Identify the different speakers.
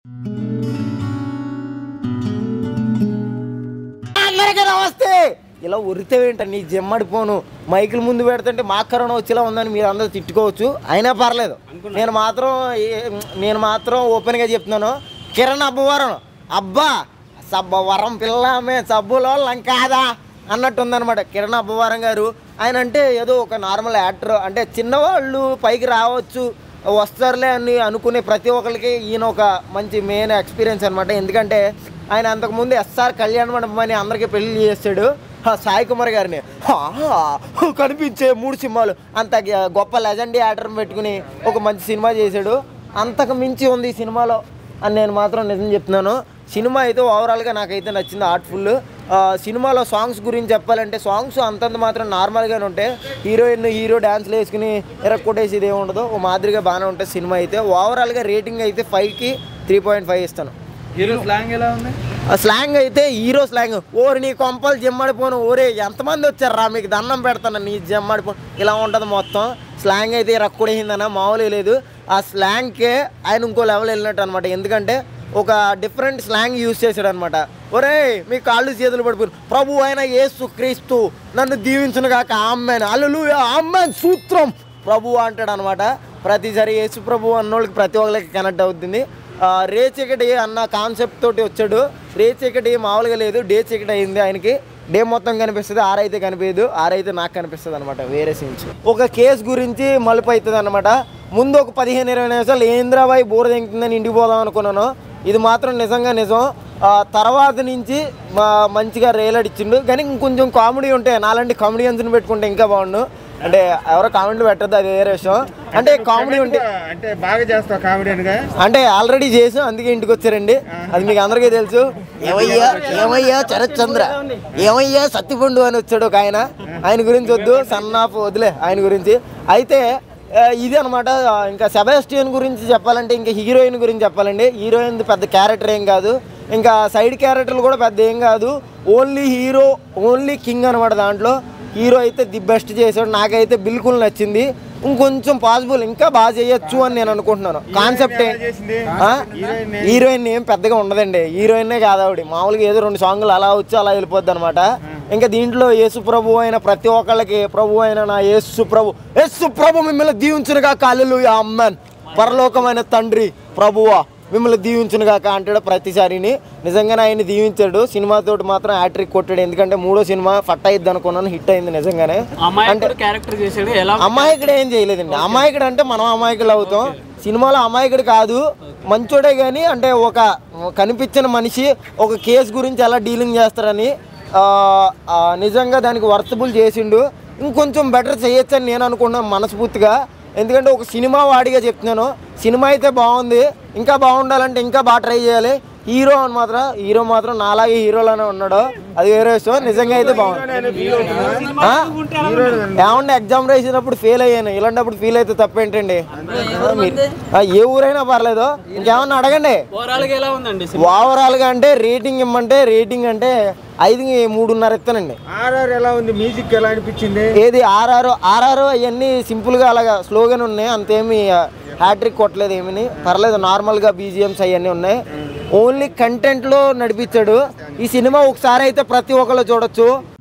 Speaker 1: అందరికీ నమస్తే ఇలా ఉరితేవేంట నీ జమ్మడిపోను మైకుల ముందు పెడుతుంటే మా కరోనా వచ్చేలా ఉందని మీరు అందరూ తిట్టుకోవచ్చు అయినా పర్లేదు నేను మాత్రం ఏ- నేను మాత్రం ఓపెన్గా చెప్తున్నాను కిరణ్ అబ్బవరం అబ్బా సబ్బవరం పిల్లమే సబ్బులో లంకాదా అన్నట్టు ఉందన్నమాట కిరణ్ అబ్బవరం గారు ఆయన అంటే ఏదో ఒక నార్మల్ యాక్టర్ అంటే చిన్నవాళ్ళు పైకి రావచ్చు వస్తారులే అని అనుకునే ప్రతి ఒక్కరికి ఈయన ఒక మంచి మెయిన్ ఎక్స్పీరియన్స్ అనమాట ఎందుకంటే ఆయన అంతకుముందు ఎస్ఆర్ కళ్యాణ మండపం అని అందరికీ పెళ్లి చేస్తాడు ఆ సాయి కుమార్ గారిని హా, కనిపించే మూడు సినిమాలు అంత గ- గొప్ప లెజెండీ యాక్టర్ని పెట్టుకుని ఒక మంచి సినిమా చేశాడు అంతకు మించి ఉంది ఈ సినిమాలో అని నేను మాత్రం నిజం చెప్తున్నాను సినిమా అయితే ఓవరాల్గా నాకైతే నచ్చింది ఆర్ట్ఫుల్ సినిమాలో సాంగ్స్ గురించి చెప్పాలంటే సాంగ్స్ అంతంత మాత్రం నార్మల్గానే ఉంటాయి హీరోయిన్ హీరో డ్యాన్స్లు వేసుకుని ఎరక్కొట్టేసి ఇది ఉండదు ఓ మాదిరిగా బాగానే ఉంటుంది సినిమా అయితే ఓవరాల్గా రేటింగ్ అయితే ఫైవ్కి త్రీ పాయింట్ ఫైవ్ ఇస్తాను
Speaker 2: హీరో స్లాంగ్ ఎలా ఉంది
Speaker 1: ఆ స్లాంగ్ అయితే హీరో స్లాంగ్ ఓరి నీ కొంపలు జిమ్మడిపోను ఓరే ఎంతమంది వచ్చారా మీకు దండం పెడతాను నీ జిమ్మడిపోను ఇలా ఉంటుంది మొత్తం స్లాంగ్ అయితే రక్కుడేసిందన్న మామూలు లేదు ఆ స్లాంగ్కే ఆయన ఇంకో లెవెల్ వెళ్ళినట్టు అనమాట ఎందుకంటే ఒక డిఫరెంట్ స్లాంగ్ యూజ్ చేశాడు అనమాట ఒరే మీ కాళ్ళు చేతులు పడిపోయి ప్రభు అయిన యేసు క్రీస్తు నన్ను దీవించును కాక అమ్మాను అల్లు అమ్మాన్ సూత్రం ప్రభు అంటాడు అనమాట ప్రతిసారి యేసు ప్రభు అన్నోళ్ళకి ప్రతి ఒక్కరికి కనెక్ట్ అవుతుంది ఆ, రే చీకటి అన్న కాన్సెప్ట్ తోటి వచ్చాడు రే చీకటి మామూలుగా లేదు డే చీకటి అయింది ఆయనకి డే మొత్తం కనిపిస్తుంది ఆరైతే కనిపించదు ఆరైతే నాకు కనిపిస్తుంది అనమాట వేరే సీన్స్ ఒక కేసు గురించి మలుపు అవుతుంది అనమాట ముందు ఒక పదిహేను ఇరవై నిమిషాలు ఏంద్రాబాయి బోర్ తెంగుతుందని ఇంటికి పోదాం అనుకున్నాను ఇది మాత్రం నిజంగా నిజం ఆ, తర్వాత నుంచి మా- మంచిగా రేలాడిచ్చిండు కానీ ఇంకొంచెం కామెడీ ఉంటాయి నాలాంటి కామెడియన్స్ని పెట్టుకుంటే ఇంకా బాగుండు అంటే ఎవరో కామెడీ పెట్టద్దు అది వేరే విషయం అంటే కామెడీ ఉంటే
Speaker 2: అంటే బాగా చేస్తావు కామెడియన్ గా
Speaker 1: అంటే ఆల్రెడీ చేసాం అందుకే ఇంటికి వచ్చారండి అది మీకు అందరికీ తెలుసు ఏమయ్యా ఏమయ్యా శరత్ చంద్ర ఏమయ్యా సత్తిపండు అని వచ్చాడు ఒక ఆయన ఆయన గురించి వద్దు సన్ ఆఫ్ వదిలే ఆయన గురించి అయితే ఆ, ఇది అనమాట ఇంకా సెబాస్టియన్ గురించి చెప్పాలంటే ఇంకా హీరోయిన్ గురించి చెప్పాలండి హీరోయిన్ పెద్ద క్యారెక్టర్ ఏం కాదు ఇంకా సైడ్ క్యారెక్టర్లు కూడా పెద్ద ఏం కాదు ఓన్లీ హీరో ఓన్లీ కింగ్ అనమాట దాంట్లో హీరో అయితే ది బెస్ట్ చేశాడు నాకైతే బిల్కుల్ నచ్చింది ఇంకొంచెం పాసిబుల్ ఇంకా బాగా చేయొచ్చు అని నేను అనుకుంటున్నాను కాన్సెప్ట్
Speaker 2: ఎలా చేసింది? హీరోయిన్
Speaker 1: హీరోయిన్ ఏం పెద్దగా ఉండదండి హీరోయినే కాదు ఆవిడ మామూలుగా ఏదో రెండు సాంగ్లు అలా వచ్చి అలా వెళ్ళిపోద్ది అనమాట ఇంకా దీంట్లో యేసు ప్రభు అయిన ప్రతి ఒక్కళ్ళకి ప్రభు అయిన నా యేసు ప్రభు యేసు ప్రభు మిమ్మల్ని దీవించునుగా కాళ్ళు అమ్మన్ పరలోకమైన తండ్రి ప్రభువా మిమ్మల్ని దీవించునుగాక అంటాడు ప్రతిసారిని నిజంగానే ఆయన దీవించాడు సినిమాతోటి మాత్రం హ్యాట్రిక్ కొట్టాడు ఎందుకంటే మూడో సినిమా ఫట్ అయింది అనుకున్నాను హిట్ అయింది నిజంగానే
Speaker 3: అమ్మాయి క్యారెక్టర్ చేసాడు ఎలా
Speaker 1: అమాయకుడు ఏం చేయలేదండి అమాయకుడు అంటే మనం అమాయకులు అవుతాం సినిమాలో అమాయకుడు కాదు మంచోడే కానీ అంటే ఒక కనిపించిన మనిషి ఒక కేసు గురించి ఎలా డీలింగ్ చేస్తారని ఆ, ఆ, నిజంగా దానికి వర్తబుల్ చేసిండు ఇంకొంచెం బెటర్ చేయొచ్చని నేను అనుకున్నాను మనస్ఫూర్తిగా ఎందుకంటే ఒక సినిమా వాడిగా చెప్తున్నాను సినిమా అయితే బాగుంది ఇంకా బాగుండాలంటే ఇంకా బాగా ట్రై చేయాలి హీరో అని మాత్రం హీరో మాత్రం నాలాగే హీరోలోనే ఉన్నాడు అది వేరే విషయం నిజంగా అయితే బాగుంది ఆ? ఏమన్నా ఎగ్జామ్ రాసినప్పుడు ఫెయిల్ అయ్యాను ఇలాంటప్పుడు ఫీల్ అయితే తప్పేంటండి మీరు ఆ, ఏ ఊరైనా పర్లేదు ఇంకేమన్నా అడగండి
Speaker 3: ఓవరాల్ గా ఎలా ఉందండి
Speaker 1: ఓవరాల్గా అంటే రేటింగ్ ఇమ్మంటే రేటింగ్ అంటే ఐదు మూడున్నర ఇస్తానండి
Speaker 2: ఆర్ఆర్ ఎలా ఉంది మ్యూజిక్ ఎలా అనిపించింది
Speaker 1: ఏది ఆర్ఆర్ ఆర్ఆర్ అవన్నీ సింపుల్గా అలాగా స్లోగానే ఉన్నాయి అంతేమి హ్యాట్రిక్ కొట్టలేదు ఏమని పర్లేదు నార్మల్గా బీజిఎమ్స్ అవన్నీ ఉన్నాయి ఓన్లీ కంటెంట్లో నడిపించాడు ఈ సినిమా ఒకసారి అయితే ప్రతి ఒక్కళ్ళు చూడొచ్చు